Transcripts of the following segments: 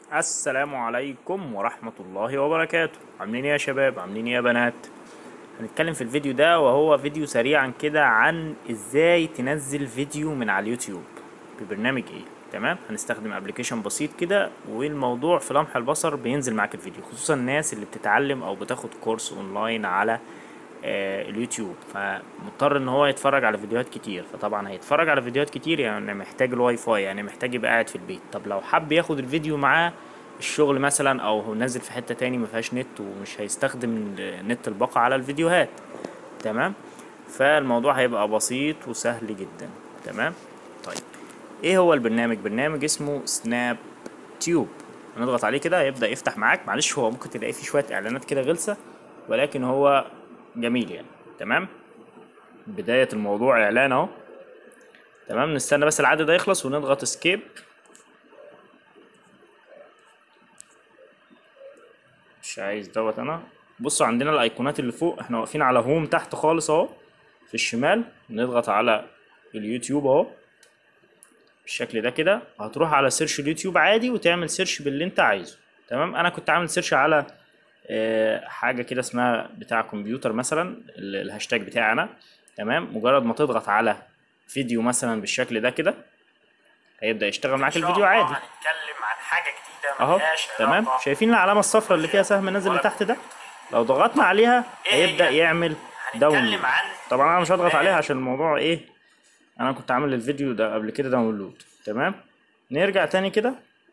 السلام عليكم ورحمة الله وبركاته عاملين ايه يا شباب عاملين ايه يا بنات هنتكلم في الفيديو ده وهو فيديو سريعا كده عن ازاي تنزل فيديو من على اليوتيوب ببرنامج ايه تمام هنستخدم ابلكيشن بسيط كده والموضوع في لمح البصر بينزل معاك الفيديو خصوصا الناس اللي بتتعلم او بتاخد كورس اونلاين على آه اليوتيوب فمضطر ان هو يتفرج على فيديوهات كتير فطبعا هيتفرج على فيديوهات كتير يعني محتاج الواي فاي يعني محتاج يبقى قاعد في البيت طب لو حب ياخد الفيديو معاه الشغل مثلا او هو نازل في حتة تاني مفيهاش نت ومش هيستخدم نت الباقة على الفيديوهات تمام فالموضوع هيبقى بسيط وسهل جدا تمام طيب ايه هو البرنامج برنامج اسمه سناب تيوب هنضغط عليه كده هيبدأ يفتح معاك معلش هو ممكن تلاقي فيه شوية اعلانات كده غلسة ولكن هو جميل يعني تمام بداية الموضوع اعلان اهو تمام نستنى بس العدد ده يخلص ونضغط اسكيب مش عايز دوت انا بصوا عندنا الايقونات اللي فوق احنا واقفين على هوم تحت خالص اهو في الشمال نضغط على اليوتيوب اهو بالشكل ده كده هتروح على سيرش اليوتيوب عادي وتعمل سيرش باللي انت عايزه تمام انا كنت عامل سيرش على اه حاجه كده اسمها بتاع كمبيوتر مثلا الهاشتاج بتاعي انا تمام مجرد ما تضغط على فيديو مثلا بالشكل ده كده هيبدا يشتغل معاك الفيديو عادي هنتكلم عن حاجه جديده اهو ملهاش تمام علاقة شايفين العلامه الصفراء اللي فيها سهم نازل لتحت ده لو ضغطنا عليها إيه هيبدا هي؟ يعمل داونلود هنتكلم عن طبعا انا مش هضغط عليها عشان الموضوع ايه انا كنت عامل الفيديو ده قبل كده داونلود تمام نرجع تاني كده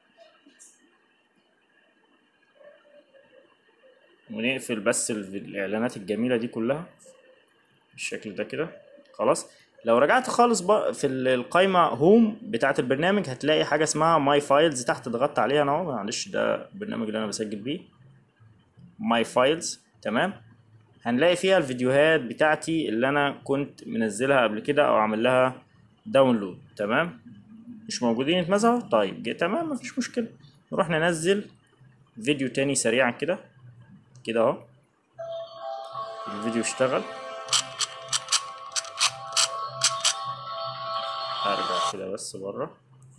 ونقفل بس ال- الاعلانات الجميله دي كلها بالشكل ده كده خلاص لو رجعت خالص بقى في ال- القايمه هوم بتاعه البرنامج هتلاقي حاجه اسمها ماي فايلز تحت ضغطت عليها انا اهو معلش ده البرنامج اللي انا بسجل بيه ماي فايلز تمام هنلاقي فيها الفيديوهات بتاعتي اللي انا كنت منزلها قبل كده او عامل لها داونلود تمام مش موجودين اتمسحوا طيب جه تمام مفيش مشكله نروح ننزل فيديو تاني سريعا كده كده اهو الفيديو اشتغل هرجع كده بس بره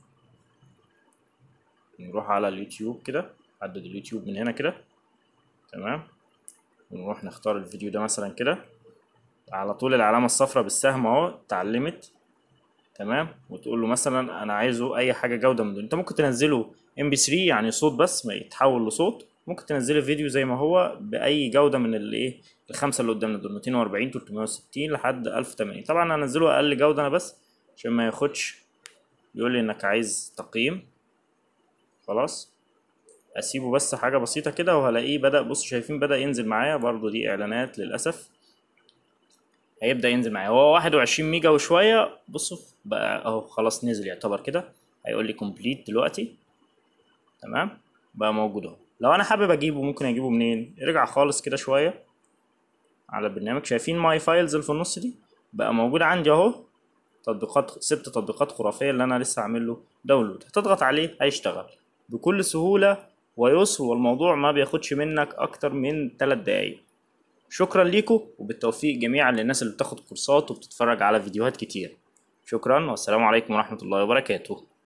نروح على اليوتيوب كده حدد اليوتيوب من هنا كده تمام ونروح نختار الفيديو ده مثلا كده على طول العلامة الصفراء بالسهم اهو اتعلمت تمام وتقول له مثلا انا عايزه اي حاجة جودة من دول انت ممكن تنزله ام بي 3 يعني صوت بس ما يتحول لصوت ممكن تنزله فيديو زي ما هو باي جودة من الايه الخمسة اللي قدامنا دول 240 360 لحد 1080 طبعا هنزله اقل جودة انا بس عشان ما ياخدش يقول لي انك عايز تقييم خلاص اسيبه بس حاجة بسيطة كده وهلاقيه بدأ بص شايفين بدأ ينزل معايا برضو دي اعلانات للأسف هيبدأ ينزل معايا هو واحد وعشرين ميجا وشوية بصوا بقى اهو خلاص نزل يعتبر كده هيقول لي كومبليت دلوقتي تمام بقى موجود اهو لو انا حابب اجيبه ممكن اجيبه منين ارجع خالص كده شوية على البرنامج شايفين ماي فايلز اللي في النص دي بقى موجود عندي اهو تطبيقات ست تطبيقات خرافية اللي انا لسه عامل له داونلود هتضغط عليه هيشتغل بكل سهولة ويسر والموضوع ما بياخدش منك اكتر من 3 دقايق شكرا ليكم وبالتوفيق جميعا للناس اللي بتاخد كورسات وبتتفرج على فيديوهات كتير شكرا والسلام عليكم ورحمة الله وبركاته